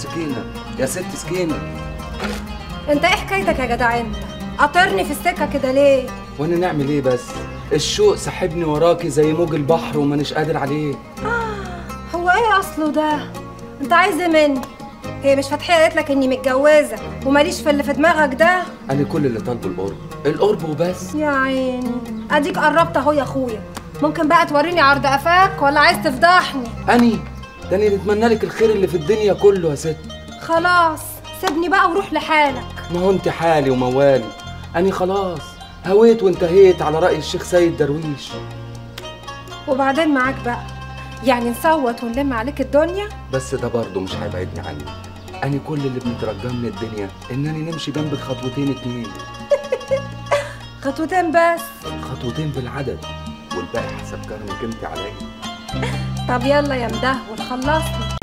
سكينه يا ست سكينه انت ايه حكايتك يا جدع انت قاطرني في السكه كده ليه وانا نعمل ايه بس الشوق سحبني وراكي زي موج البحر ومانيش قادر عليه هو ايه اصله ده انت عايز ايه مني هي مش فتحيه قالت لك اني متجوزه وماليش في اللي في دماغك ده انا كل اللي طالبه القرب القرب وبس يا عيني اديك قربت اهو يا اخويا ممكن بقى توريني عرض قفاك ولا عايز تفضحني اني ده انا نتمنى لك الخير اللي في الدنيا كله يا ست خلاص سيبني بقى وروح لحالك ما هو انت حالي وموالي اني خلاص هويت وانتهيت على راي الشيخ سيد درويش وبعدين معاك بقى يعني نصوت ونلم عليك الدنيا بس ده برضه مش هيبعدني عني أنا كل اللي بنترجاه من الدنيا إنني نمشي جنبك خطوتين اتنين خطوتين بس خطوتين بالعدد والباقي حسب كرمك انت عليا طب يلا يا مدهول خلصني